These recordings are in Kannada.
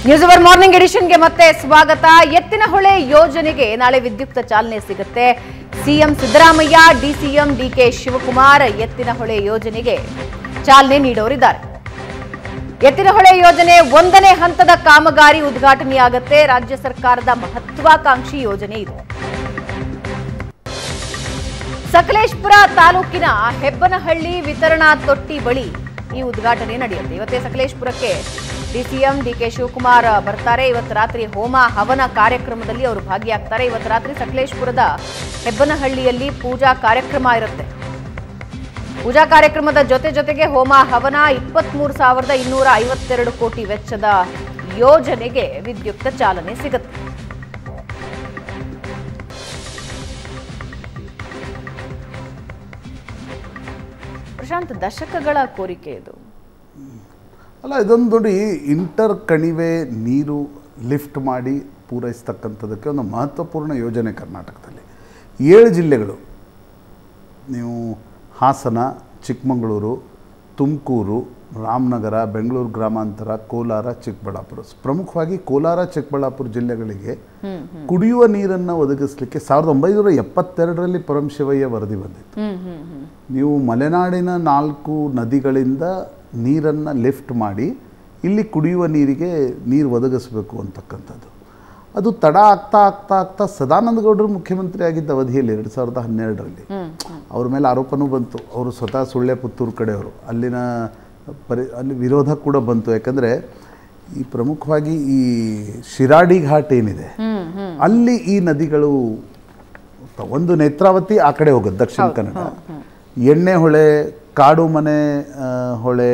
ನ್ಯೂಸ್ ಅವರ್ ಮಾರ್ನಿಂಗ್ ಎಡಿಷನ್ಗೆ ಮತ್ತೆ ಸ್ವಾಗತ ಎತ್ತಿನಹೊಳೆ ಯೋಜನೆಗೆ ನಾಳೆ ವಿದ್ಯುಕ್ತ ಚಾಲನೆ ಸಿಗುತ್ತೆ CM Siddaramaiah DCM D K Shivakumar Yettinahole ಯೋಜನೆಗೆ ಚಾಲನೆ ನೀಡೋರಿದ್ದಾರೆ ಎತ್ತಿನಹೊಳೆ ಯೋಜನೆ ಒಂದನೇ ಹಂತದ ಕಾಮಗಾರಿ ಉದ್ಘಾಟನೆಯಾಗತ್ತೆ ರಾಜ್ಯ ಸರ್ಕಾರದ ಮಹತ್ವಾಕಾಂಕ್ಷಿ ಯೋಜನೆ ಇದು ಸಕಲೇಶ್ಪುರ ತಾಲೂಕಿನ ಹೆಬ್ಬನಹಳ್ಳಿ ವಿತರಣಾ ತೊಟ್ಟಿ ಬಳಿ ಈ ಉದ್ಘಾಟನೆ ನಡೆಯುತ್ತೆ ಇವತ್ತೇ ಸಕಲೇಶ್ಪುರಕ್ಕೆ ಡಿಸಿಎಂ ಡಿಕೆ ಶಿವಕುಮಾರ್ ಬರ್ತಾರೆ ಇವತ್ತು ರಾತ್ರಿ ಹೋಮ ಹವನ ಕಾರ್ಯಕ್ರಮದಲ್ಲಿ ಅವರು ಭಾಗಿಯಾಗ್ತಾರೆ ಇವತ್ತು ರಾತ್ರಿ ಸಕಲೇಶ್ಪುರದ ಹೆಬ್ಬನಹಳ್ಳಿಯಲ್ಲಿ ಪೂಜಾ ಕಾರ್ಯಕ್ರಮ ಇರುತ್ತೆ ಪೂಜಾ ಕಾರ್ಯಕ್ರಮದ ಜೊತೆ ಜೊತೆಗೆ ಹೋಮ ಹವನ ಇಪ್ಪತ್ಮೂರು ಸಾವಿರದ ಇನ್ನೂರ ಐವತ್ತೆರಡು ಕೋಟಿ ವೆಚ್ಚದ ಯೋಜನೆಗೆ ವಿದ್ಯುಕ್ತ ಚಾಲನೆ ಸಿಗುತ್ತೆ ಪ್ರಶಾಂತ್ ದಶಕಗಳ ಕೋರಿಕೆ ಇದು ಅಲ್ಲ ಇದೊಂದು ನೋಡಿ ಇಂಟರ್ ಕಣಿವೆ ನೀರು ಲಿಫ್ಟ್ ಮಾಡಿ ಪೂರೈಸ್ತಕ್ಕಂಥದ್ದಕ್ಕೆ ಒಂದು ಮಹತ್ವಪೂರ್ಣ ಯೋಜನೆ ಕರ್ನಾಟಕದಲ್ಲಿ ಏಳು ಜಿಲ್ಲೆಗಳು ನೀವು ಹಾಸನ ಚಿಕ್ಕಮಗಳೂರು ತುಮಕೂರು ರಾಮನಗರ ಬೆಂಗಳೂರು ಗ್ರಾಮಾಂತರ ಕೋಲಾರ ಚಿಕ್ಕಬಳ್ಳಾಪುರ ಪ್ರಮುಖವಾಗಿ ಕೋಲಾರ ಚಿಕ್ಕಬಳ್ಳಾಪುರ ಜಿಲ್ಲೆಗಳಿಗೆ ಕುಡಿಯುವ ನೀರನ್ನು ಒದಗಿಸಲಿಕ್ಕೆ ಸಾವಿರದ ಒಂಬೈನೂರ ಎಪ್ಪತ್ತೆರಡರಲ್ಲಿ ಪರಮಶಿವಯ್ಯ ವರದಿ ಬಂದಿತ್ತು ಹ್ಮ್ ಹ್ಮ್ ಹ್ಮ್ ನೀವು ಮಲೆನಾಡಿನ ನಾಲ್ಕು ನದಿಗಳಿಂದ ನೀರನ್ನು ಲಿಫ್ಟ್ ಮಾಡಿ ಇಲ್ಲಿ ಕುಡಿಯುವ ನೀರಿಗೆ ನೀರು ಒದಗಿಸಬೇಕು ಅಂತಕ್ಕಂಥದ್ದು ಅದು ತಡ ಆಗ್ತಾ ಆಗ್ತಾ ಆಗ್ತಾ ಸದಾನಂದ ಗೌಡರು ಮುಖ್ಯಮಂತ್ರಿ ಆಗಿದ್ದ ಅವಧಿಯಲ್ಲಿ ಎರಡು ಸಾವಿರದ ಹನ್ನೆರಡರಲ್ಲಿ ಅವ್ರ ಮೇಲೆ ಆರೋಪನೂ ಬಂತು ಅವರು ಸ್ವತಃ ಸುಳ್ಳೆ ಪುತ್ತೂರು ಕಡೆಯವರು ಅಲ್ಲಿನ ಪರಿ ಅಲ್ಲಿ ವಿರೋಧ ಕೂಡ ಬಂತು ಯಾಕಂದರೆ ಈ ಪ್ರಮುಖವಾಗಿ ಈ ಶಿರಾಡಿ ಘಾಟ್ ಏನಿದೆ ಅಲ್ಲಿ ಈ ನದಿಗಳು ಒಂದು ನೇತ್ರಾವತಿ ಆ ಕಡೆ ಹೋಗುತ್ತೆ ದಕ್ಷಿಣ ಕನ್ನಡ ಎಣ್ಣೆ ಹೊಳೆ ಕಾಡು ಮನೆ ಆ, ಹೊಳೆ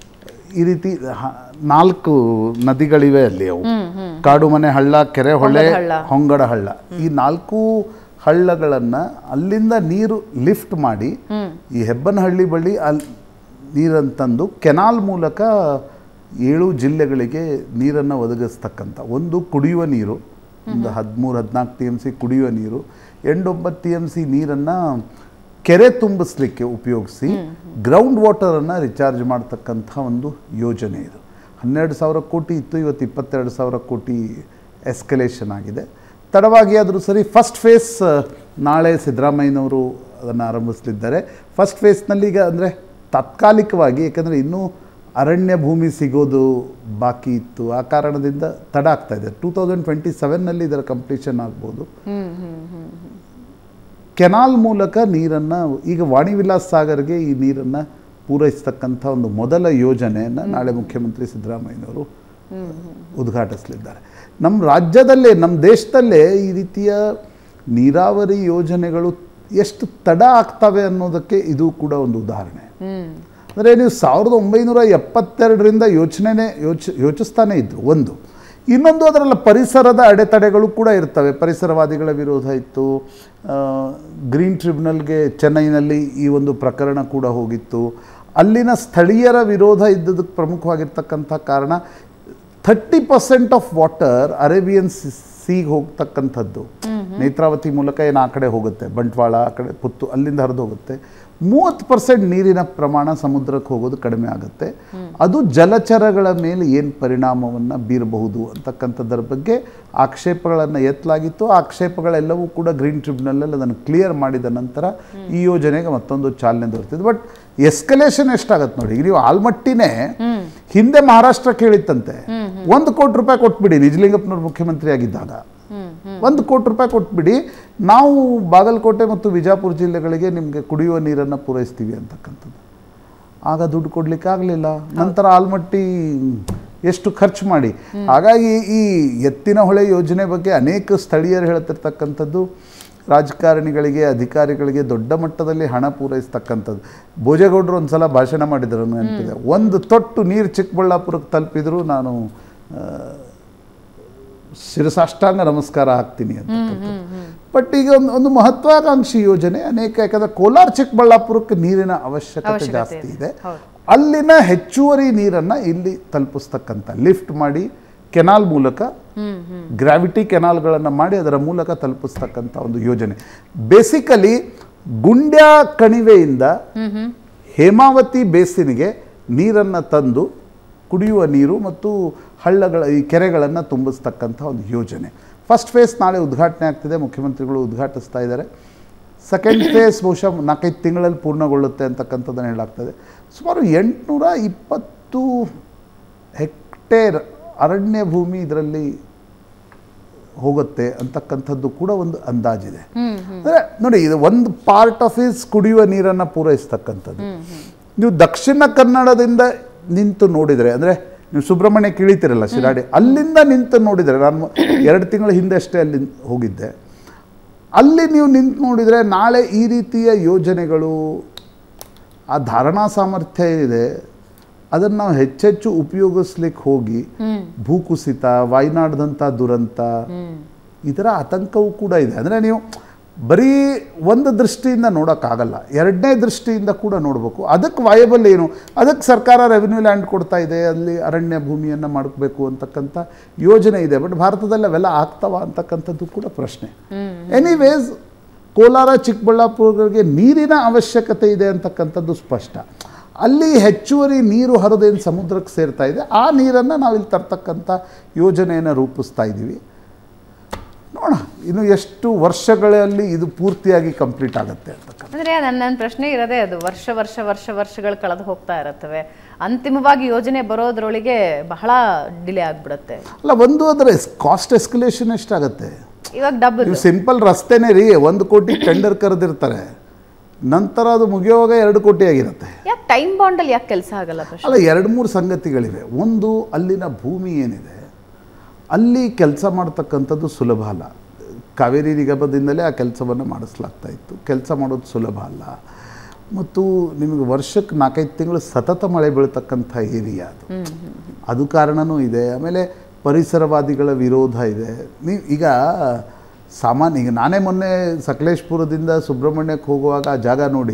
ಈ ರೀತಿ ಹ- ನಾಲ್ಕು ನದಿಗಳಿವೆ ಅಲ್ಲಿ ಅವು ಕಾಡು ಮನೆ ಹಳ್ಳ ಕೆರೆ ಹೊಳೆ ಹಳ್ಳ. ಹೊಂಗಡ ಹಳ್ಳ ಈ ನಾಲ್ಕು ಹಳ್ಳಗಳನ್ನ ಅಲ್ಲಿಂದ ನೀರು ಲಿಫ್ಟ್ ಮಾಡಿ ಈ ಹೆಬ್ಬನಹಳ್ಳಿ ಬಳಿ ಅಲ್ಲಿ ನೀರನ್ನು ತಂದು ಕೆನಾಲ್ ಮೂಲಕ ಏಳು ಜಿಲ್ಲೆಗಳಿಗೆ ನೀರನ್ನು ಒದಗಿಸ್ತಕ್ಕಂಥ ಒಂದು ಕುಡಿಯುವ ನೀರು ಒಂದು ಹದಿಮೂರು ಹದಿನಾಲ್ಕು ಟಿ ಎಮ್ ಸಿ ಕುಡಿಯುವ ನೀರು ಎಂಟೊಂಬತ್ತು ಟಿ ಎಮ್ ಸಿ ನೀರನ್ನು ಕೆರೆ ತುಂಬಿಸ್ಲಿಕ್ಕೆ ಉಪಯೋಗಿಸಿ ಗ್ರೌಂಡ್ ವಾಟರನ್ನು ರಿಚಾರ್ಜ್ ಮಾಡ್ತಕ್ಕಂಥ ಒಂದು ಯೋಜನೆ ಇದು ಹನ್ನೆರಡು ಸಾವಿರ ಕೋಟಿ ಇತ್ತು ಇವತ್ತು ಇಪ್ಪತ್ತೆರಡು ಸಾವಿರ ಕೋಟಿ ಎಸ್ಕಲೇಷನ್ ಆಗಿದೆ ತಡವಾಗಿ ಆದರೂ ಸರಿ ಫಸ್ಟ್ ಫೇಸ್ ನಾಳೆ ಸಿದ್ದರಾಮಯ್ಯನವರು ಅದನ್ನು ಆರಂಭಿಸಲಿದ್ದಾರೆ ಫಸ್ಟ್ ಫೇಸ್ನಲ್ಲಿ ಈಗ ಅಂದರೆ ತಾತ್ಕಾಲಿಕವಾಗಿ ಯಾಕಂದರೆ ಇನ್ನೂ ಅರಣ್ಯ ಭೂಮಿ ಸಿಗೋದು ಬಾಕಿ ಇತ್ತು ಆ ಕಾರಣದಿಂದ ತಡ ಆಗ್ತಾ ಇದೆ ಟೂ ತೌಸಂಡ್ ಟ್ವೆಂಟಿ ಸೆವೆನ್ನಲ್ಲಿ ಇದರ ಕಂಪ್ಲೀಷನ್ ಆಗ್ಬೋದು ಕೆನಾಲ್ ಮೂಲಕ ನೀರನ್ನು ಈಗ ವಾಣಿ ವಿಲಾಸ್ ಸಾಗರ್ಗೆ ಈ ನೀರನ್ನು ಪೂರೈಸ್ತಕ್ಕಂಥ ಒಂದು ಮೊದಲ ಯೋಜನೆಯನ್ನು ನಾಳೆ ಮುಖ್ಯಮಂತ್ರಿ ಸಿದ್ದರಾಮಯ್ಯನವರು ಉದ್ಘಾಟಿಸಲಿದ್ದಾರೆ ನಮ್ಮ ರಾಜ್ಯದಲ್ಲೇ ನಮ್ಮ ದೇಶದಲ್ಲೇ ಈ ರೀತಿಯ ನೀರಾವರಿ ಯೋಜನೆಗಳು ಎಷ್ಟು ತಡ ಆಗ್ತವೆ ಅನ್ನೋದಕ್ಕೆ ಇದು ಕೂಡ ಒಂದು ಉದಾಹರಣೆ ಅಂದರೆ ನೀವು ಸಾವಿರದ ಒಂಬೈನೂರ ಎಪ್ಪತ್ತೆರಡರಿಂದ ಯೋಚನೆನೇ ಯೋಚ ಯೋಚಿಸ್ತಾನೇ ಇದ್ದರು ಒಂದು ಇನ್ನೊಂದು ಅದರಲ್ಲಿ ಪರಿಸರದ ಅಡೆತಡೆಗಳು ಕೂಡ ಇರ್ತವೆ ಪರಿಸರವಾದಿಗಳ ವಿರೋಧ ಇತ್ತು ಆ, ಗ್ರೀನ್ ಟ್ರಿಬ್ಯುನಲ್ಗೆ ಚೆನ್ನೈನಲ್ಲಿ ಈ ಒಂದು ಪ್ರಕರಣ ಕೂಡ ಹೋಗಿತ್ತು ಅಲ್ಲಿನ ಸ್ಥಳೀಯರ ವಿರೋಧ ಇದ್ದದಕ್ಕೆ ಪ್ರಮುಖವಾಗಿರ್ತಕ್ಕಂಥ ಕಾರಣ thirty percent of water Arabian ಸೀಗೆ ಹೋಗ್ತಕ್ಕಂಥದ್ದು ನೇತ್ರಾವತಿ ಮೂಲಕ ಏನು ಆ ಕಡೆ ಹೋಗುತ್ತೆ ಬಂಟ್ವಾಳ ಆ ಕಡೆ ಪುತ್ತು ಅಲ್ಲಿಂದ ಹರಿದು ಹೋಗುತ್ತೆ ಮೂವತ್ತು ಪರ್ಸೆಂಟ್ ನೀರಿನ ಪ್ರಮಾಣ ಸಮುದ್ರಕ್ಕೆ ಹೋಗೋದು ಕಡಿಮೆ ಆಗುತ್ತೆ ಅದು ಜಲಚರಗಳ ಮೇಲೆ ಏನು ಪರಿಣಾಮವನ್ನು ಬೀರಬಹುದು ಅಂತಕ್ಕಂಥದ್ದರ ಬಗ್ಗೆ ಆಕ್ಷೇಪಗಳನ್ನು ಎತ್ತಲಾಗಿತ್ತು ಆ ಆಕ್ಷೇಪಗಳೆಲ್ಲವೂ ಕೂಡ ಗ್ರೀನ್ ಟ್ರಿಬ್ಯುನಲಲ್ಲಿ ಅದನ್ನು ಕ್ಲಿಯರ್ ಮಾಡಿದ ನಂತರ ಈ ಯೋಜನೆಗೆ ಮತ್ತೊಂದು ಚಾಲನೆ ದೊರೆತಿದೆ ಬಟ್ ಎಸ್ಕಲೇಷನ್ ಎಷ್ಟಾಗತ್ತೆ ನೋಡಿ ಈಗ ನೀವು ಆಲ್ಮಟ್ಟಿನೇ ಹಿಂದೆ ಮಹಾರಾಷ್ಟ್ರ ಕೇಳಿತ್ತಂತೆ ಒಂದು ಕೋಟಿ ರೂಪಾಯಿ ಕೊಟ್ಬಿಡಿ ನಿಜಲಿಂಗಪ್ಪನವ್ರು ಮುಖ್ಯಮಂತ್ರಿ ಆಗಿದ್ದಾಗ ಒಂದು ಕೋಟಿ ರೂಪಾಯಿ ಕೊಟ್ಬಿಡಿ ನಾವು ಬಾಗಲಕೋಟೆ ಮತ್ತು ವಿಜಾಪುರ ಜಿಲ್ಲೆಗಳಿಗೆ ನಿಮಗೆ ಕುಡಿಯುವ ನೀರನ್ನು ಪೂರೈಸ್ತೀವಿ ಅಂತಕ್ಕಂಥದ್ದು ಆಗ ದುಡ್ಡು ಕೊಡ್ಲಿಕ್ಕೆ ಆಗಲಿಲ್ಲ ನಂತರ ಆಲ್ಮಟ್ಟಿ ಎಷ್ಟು ಖರ್ಚು ಮಾಡಿ ಹಾಗಾಗಿ ಈ ಎತ್ತಿನ ಹೊಳೆ ಯೋಜನೆ ಬಗ್ಗೆ ಅನೇಕ ಸ್ಥಳೀಯರು ಹೇಳ್ತಿರ್ತಕ್ಕಂಥದ್ದು ರಾಜಕಾರಣಿಗಳಿಗೆ ಅಧಿಕಾರಿಗಳಿಗೆ ದೊಡ್ಡ ಮಟ್ಟದಲ್ಲಿ ಹಣ ಪೂರೈಸ್ತಕ್ಕಂಥದ್ದು ಭೋಜೇಗೌಡರು ಒಂದು ಸಲ ಭಾಷಣ ಮಾಡಿದರು ನನಗೆ ನೆನಪಿದೆ ಒಂದು ತೊಟ್ಟು ನೀರು ಚಿಕ್ಕಬಳ್ಳಾಪುರಕ್ಕೆ ತಲುಪಿದ್ರು ನಾನು ಆ, ಶಿರಸಾಷ್ಟಾಂಗ ನಮಸ್ಕಾರ ಹಾಕ್ತೀನಿ ಅಂತ ಬಟ್ ಈಗ ಒಂದು ಒಂದು ಮಹತ್ವಾಕಾಂಕ್ಷಿ ಯೋಜನೆ ಅನೇಕ ಯಾಕಂದ್ರೆ ಕೋಲಾರ ಚಿಕ್ಕಬಳ್ಳಾಪುರಕ್ಕೆ ನೀರಿನ ಅವಶ್ಯಕತೆ ಅವಶ್ಯಕತೆ ಜಾಸ್ತಿ ಇದೆ. ಇದೆ ಹೌದು. ಅಲ್ಲಿನ ಹೆಚ್ಚುವರಿ ನೀರನ್ನು ಇಲ್ಲಿ ತಲುಪಿಸ್ತಕ್ಕಂಥ ಲಿಫ್ಟ್ ಮಾಡಿ ಕೆನಾಲ್ ಮೂಲಕ ಗ್ರಾವಿಟಿ ಕೆನಾಲ್ಗಳನ್ನು ಮಾಡಿ ಅದರ ಮೂಲಕ ತಲುಪಿಸ್ತಕ್ಕಂಥ ಒಂದು ಯೋಜನೆ ಬೇಸಿಕಲಿ ಗುಂಡ್ಯ ಕಣಿವೆಯಿಂದ ಹೇಮಾವತಿ ಬೇಸಿನ್ಗೆ ನೀರನ್ನು ತಂದು ಕುಡಿಯುವ ನೀರು ಮತ್ತು ಹಳ್ಳಗಳ ಈ ಕೆರೆಗಳನ್ನು ತುಂಬಿಸ್ತಕ್ಕಂಥ ಒಂದು ಯೋಜನೆ ಫಸ್ಟ್ ಫೇಸ್ ನಾಳೆ ಉದ್ಘಾಟನೆ ಆಗ್ತಿದೆ ಮುಖ್ಯಮಂತ್ರಿಗಳು ಉದ್ಘಾಟಿಸ್ತಾ ಇದ್ದಾರೆ ಸೆಕೆಂಡ್ ಫೇಸ್ ಬಹುಶಃ ನಾಲ್ಕೈದು ತಿಂಗಳಲ್ಲಿ ಪೂರ್ಣಗೊಳ್ಳುತ್ತೆ ಅಂತಕ್ಕಂಥದ್ದನ್ನು ಹೇಳಾಗ್ತದೆ ಸುಮಾರು ಎಂಟುನೂರ ಇಪ್ಪತ್ತು ಹೆಕ್ಟೇರ್ ಅರಣ್ಯ ಭೂಮಿ ಇದರಲ್ಲಿ ಹೋಗುತ್ತೆ ಅಂತಕ್ಕಂಥದ್ದು ಕೂಡ ಒಂದು ಅಂದಾಜಿದೆ ಅಂದರೆ ನೋಡಿ ಇದು ಒಂದು ಪಾರ್ಟ್ ಆಫ್ ಇಸ್ ಕುಡಿಯುವ ನೀರನ್ನು ಪೂರೈಸ್ತಕ್ಕಂಥದ್ದು ನೀವು ದಕ್ಷಿಣ ಕನ್ನಡದಿಂದ ನಿಂತು ನೋಡಿದರೆ ಅಂದರೆ ನೀವು ಸುಬ್ರಹ್ಮಣ್ಯ ಇಳಿತೀರಲ್ಲ ಶಿರಾಡಿ ಅಲ್ಲಿಂದ ನಿಂತು ನೋಡಿದರೆ ನಾನು ಎರಡು ತಿಂಗಳ ಹಿಂದೆ ಅಷ್ಟೇ ಅಲ್ಲಿ ಹೋಗಿದ್ದೆ ಅಲ್ಲಿ ನೀವು ನಿಂತು ನೋಡಿದರೆ ನಾಳೆ ಈ ರೀತಿಯ ಯೋಜನೆಗಳು ಆ ಧಾರಣಾ ಸಾಮರ್ಥ್ಯ ಇದೆ ಅದನ್ನು ನಾವು ಹೆಚ್ಚೆಚ್ಚು ಉಪಯೋಗಿಸ್ಲಿಕ್ಕೆ ಹೋಗಿ ಭೂಕುಸಿತ ವಾಯ್ನಾಡ್ದಂಥ ದುರಂತ ಇದರ ಆತಂಕವೂ ಕೂಡ ಇದೆ ಅಂದರೆ ನೀವು ಬರೀ ಒಂದು ದೃಷ್ಟಿಯಿಂದ ನೋಡೋಕ್ಕಾಗಲ್ಲ ಎರಡನೇ ದೃಷ್ಟಿಯಿಂದ ಕೂಡ ನೋಡಬೇಕು ಅದಕ್ಕೆ ವಯಬಲ್ ಏನು ಅದಕ್ಕೆ ಸರ್ಕಾರ ರೆವಿನ್ಯೂ ಲ್ಯಾಂಡ್ ಕೊಡ್ತಾ ಇದೆ ಅಲ್ಲಿ ಅರಣ್ಯ ಭೂಮಿಯನ್ನು ಮಾಡಬೇಕು ಅಂತಕ್ಕಂಥ ಯೋಜನೆ ಇದೆ ಬಟ್ ಭಾರತದಲ್ಲಿ ಅವೆಲ್ಲ ಆಗ್ತಾವ ಅಂತಕ್ಕಂಥದ್ದು ಕೂಡ ಪ್ರಶ್ನೆ ಎನಿವೇಸ್ ಕೋಲಾರ ಚಿಕ್ಕಬಳ್ಳಾಪುರಗಳಿಗೆ ನೀರಿನ ಅವಶ್ಯಕತೆ ಇದೆ ಅಂತಕ್ಕಂಥದ್ದು ಸ್ಪಷ್ಟ ಅಲ್ಲಿ ಹೆಚ್ಚುವರಿ ನೀರು ಹರಿದೇನು ಸಮುದ್ರಕ್ಕೆ ಸೇರ್ತಾ ಇದೆ ಆ ನೀರನ್ನು ನಾವಿಲ್ಲಿ ತರ್ತಕ್ಕಂಥ ಯೋಜನೆಯನ್ನು ರೂಪಿಸ್ತಾ ಇದ್ದೀವಿ ನೋಡೋಣ ಇನ್ನು ಎಷ್ಟು ವರ್ಷಗಳಲ್ಲಿ ಇದು ಪೂರ್ತಿಯಾಗಿ ಕಂಪ್ಲೀಟ್ ಆಗುತ್ತೆ ಅಂತಕ್ಕಂಥ ಅಂದ್ರೆ ನನ್ನ ನನ್ನ ಪ್ರಶ್ನೆ ಇರೋದೇ ಅದು ವರ್ಷ ವರ್ಷ ವರ್ಷ ವರ್ಷಗಳು ಕಳೆದು ಹೋಗ್ತಾ ಇರುತ್ತವೆ ಅಂತಿಮವಾಗಿ ಯೋಜನೆ ಬರೋದ್ರೊಳಗೆ ಬಹಳ ಡಿಲೇ ಆಗ್ಬಿಡುತ್ತೆ ಅಲ್ಲ ಒಂದು ಅದರ ಕಾಸ್ಟ್ ಎಸ್ಕಲೇಷನ್ ಎಷ್ಟಾಗತ್ತೆ ಇವಾಗ ಡಬಲ್ ನೀವು ಸಿಂಪಲ್ ರಸ್ತೆನೇ ರೀ ಒಂದು ಕೋಟಿ ಟೆಂಡರ್ ಕರೆದಿರ್ತಾರೆ ನಂತರ ಅದು ಮುಗಿಯುವಾಗ ಎರಡು ಕೋಟಿ ಆಗಿರುತ್ತೆ ಯಾಕೆ ಟೈಮ್ ಬಾಂಡಲ್ಲಿ ಯಾಕೆ ಕೆಲಸ ಆಗಲ್ಲ ಪ್ರಶ್ನೆ ಅಲ್ಲ ಎರಡು ಮೂರು ಸಂಗತಿಗಳಿವೆ ಒಂದು ಅಲ್ಲಿನ ಭೂಮಿ ಏನಿದೆ ಅಲ್ಲಿ ಕೆಲಸ ಮಾಡ್ತಕ್ಕಂಥದ್ದು ಸುಲಭ ಅಲ್ಲ ಕಾವೇರಿ ನಿಗಮದಿಂದಲೇ ಆ ಕೆಲಸವನ್ನು ಮಾಡಿಸ್ಲಾಗ್ತಾ ಇತ್ತು ಕೆಲಸ ಮಾಡೋದು ಸುಲಭ ಅಲ್ಲ ಮತ್ತು ನಿಮಗೆ ವರ್ಷಕ್ಕೆ ನಾಲ್ಕೈದು ತಿಂಗಳು ಸತತ ಮಳೆ ಬೀಳ್ತಕ್ಕಂಥ ಏರಿಯಾ ಅದು ಅದು ಕಾರಣನೂ ಇದೆ ಆಮೇಲೆ ಪರಿಸರವಾದಿಗಳ ವಿರೋಧ ಇದೆ ನೀವು ಈಗ ಸಾಮಾನ್ಯ ಈಗ ನಾನೇ ಮೊನ್ನೆ ಸಕಲೇಶ್ಪುರದಿಂದ ಸುಬ್ರಹ್ಮಣ್ಯಕ್ಕೆ ಹೋಗುವಾಗ ಆ ಜಾಗ ನೋಡಿ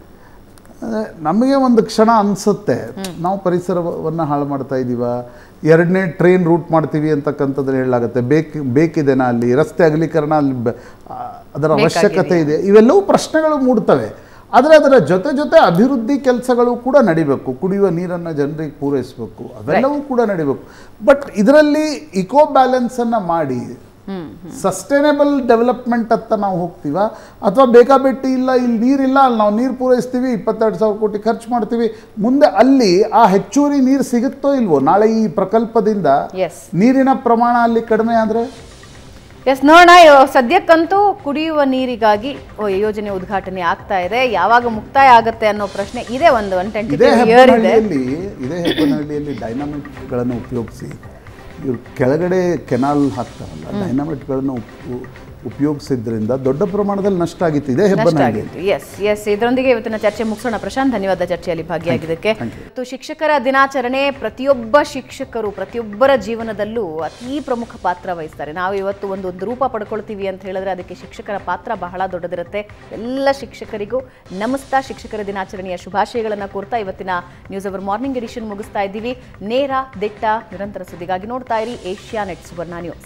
ಅದೇ ನಮಗೆ ಒಂದು ಕ್ಷಣ ಅನಿಸುತ್ತೆ ನಾವು ಪರಿಸರವನ್ನು ಹಾಳು ಮಾಡ್ತಾ ಇದ್ದೀವ ಎರಡನೇ ಟ್ರೈನ್ ರೂಟ್ ಮಾಡ್ತೀವಿ ಅಂತಕ್ಕಂಥದ್ದನ್ನು ಹೇಳಲಾಗುತ್ತೆ ಬೇಕು ಬೇಕಿದೆನಾ ಅಲ್ಲಿ ರಸ್ತೆ ಅಗಲೀಕರಣ ಅಲ್ಲಿ ಬ- ಆ, ಅದರ ಅವಶ್ಯಕತೆ ಇದೆ ಇವೆಲ್ಲವೂ ಪ್ರಶ್ನೆಗಳು ಮೂಡ್ತವೆ ಆದರೆ ಅದರ ಜೊತೆ ಜೊತೆ ಅಭಿವೃದ್ಧಿ ಕೆಲಸಗಳು ಕೂಡ ನಡಿಬೇಕು ಕುಡಿಯುವ ನೀರನ್ನು ಜನರಿಗೆ ಪೂರೈಸಬೇಕು ಅವೆಲ್ಲವೂ ಕೂಡ ನಡಿಬೇಕು ಬಟ್ ಇದರಲ್ಲಿ ಇಕೋ ಬ್ಯಾಲೆನ್ಸನ್ನು ಮಾಡಿ ಸಸ್ಟೈನೇಬಲ್ ಡೆವಲಪ್ಮೆಂಟ್ ಅಂತ ನಾವು ಹೋಗ್ತೀವ ಅಥವಾ ಬೇಕಾಬಿಟ್ಟಿ ಇಲ್ಲ ಇಲ್ಲಿ ನೀರಿಲ್ಲ ಅಲ್ಲಿ ನಾವು ನೀರು ಪೂರೈಸ್ತೀವಿ ಇಪ್ಪತ್ತೆರಡು ಸಾವಿರ ಕೋಟಿ ಖರ್ಚು ಮಾಡ್ತೀವಿ ಮುಂದೆ ಅಲ್ಲಿ ಆ ಹೆಚ್ಚುವರಿ ನೀರು ಸಿಗುತ್ತೋ ಇಲ್ವೋ ನಾಳೆ ಈ ಪ್ರಕಲ್ಪದಿಂದ ಎಸ್ ನೀರಿನ ಪ್ರಮಾಣ ಅಲ್ಲಿ ಕಡಿಮೆ ಆದರೆ ಎಸ್ ನೋಡೋಣ ಇವ- ಸದ್ಯಕ್ಕಂತೂ ಕುಡಿಯುವ ನೀರಿಗಾಗಿ ಓ, ಯೋಜನೆ ಉದ್ಘಾಟನೆ ಆಗ್ತಾ ಇದೆ ಯಾವಾಗ ಮುಕ್ತಾಯ ಆಗತ್ತೆ ಅನ್ನೋ ಪ್ರಶ್ನೆ ಇದೆ ಒಂದು ಒನ್ ಟ್ವೆಂಟಿ ಇದೇ ಇಯರ್ ಇದೆ ಹೆಬ್ಬನಹಳ್ಳಿಯಲ್ಲಿ ಇದೇ ಹೆಬ್ಬನಹಳ್ಳಿಯಲ್ಲಿ ಡೈನಾಮಿಟ್ಗಳನ್ನು ಉಪಯೋಗಿಸಿ ಇವ್ರು ಕೆಳಗಡೆ ಕೆನಾಲ್ ಹಾಕ್ತಾರಲ್ಲ ಡೈನಾಮಿಟ್ಗಳನ್ನು ಉಪಯೋಗಿಸಿದ್ರಿಂದ ದೊಡ್ಡ ಪ್ರಮಾಣದಲ್ಲಿ ನಷ್ಟ ಆಗಿತ್ತು ಇದೇ ನಷ್ಟ ಹೆಬ್ಬನಹಳ್ಳಿಯಲ್ಲಿ ಆಗಿತ್ತು ಎಸ್ ಎಸ್ ಇದರೊಂದಿಗೆ ಇವತ್ತಿನ ಚರ್ಚೆ ಮುಗಿಸೋಣ ಪ್ರಶಾಂತ್ ಧನ್ಯವಾದ ಚರ್ಚೆಯಲ್ಲಿ ಭಾಗಿಯಾಗಿದ್ದಕ್ಕೆ Thank you. ಮತ್ತು ಶಿಕ್ಷಕರ ದಿನಾಚರಣೆ ಪ್ರತಿಯೊಬ್ಬ ಶಿಕ್ಷಕರು ಪ್ರತಿಯೊಬ್ಬರ ಜೀವನದಲ್ಲೂ ಅತೀ ಪ್ರಮುಖ ಪಾತ್ರ ವಹಿಸ್ತಾರೆ ನಾವು ಇವತ್ತು ಒಂದು ಒಂದು ರೂಪ ಪಡ್ಕೊಳ್ತೀವಿ ಅಂತ ಹೇಳಿದ್ರೆ ಅದಕ್ಕೆ ಶಿಕ್ಷಕರ ಪಾತ್ರ ಬಹಳ ದೊಡ್ಡದಿರುತ್ತೆ ಎಲ್ಲ ಶಿಕ್ಷಕರಿಗೂ ನಮಸ್ತಾ ಶಿಕ್ಷಕರ ದಿನಾಚರಣೆಯ ಶುಭಾಶಯಗಳನ್ನು ಕೋರ್ತಾ ಇವತ್ತಿನ ನ್ಯೂಸ್ ಅವರ್ ಮಾರ್ನಿಂಗ್ ಎಡಿಷನ್ ಮುಗಿಸ್ತಾ ಇದ್ದೀವಿ ನೇರ ದಿಟ್ಟ ನಿರಂತರ ಸುದ್ದಿಗಾಗಿ ನೋಡ್ತಾ ಇರಿ ಏಷ್ಯಾ ನೆಟ್ ಸುವರ್ಣ ನ್ಯೂಸ್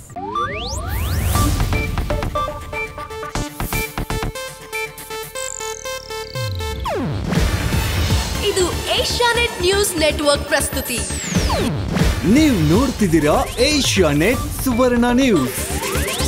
ಇದು ಏಷ್ಯಾನೆಟ್ ನ್ಯೂಸ್ ನೆಟ್ವರ್ಕ್ ಪ್ರಸ್ತುತಿ ನೀವು ನೋಡ್ತಿದ್ದೀರಾ ಏಷ್ಯಾ ನೆಟ್ ಸುವರ್ಣ ನ್ಯೂಸ್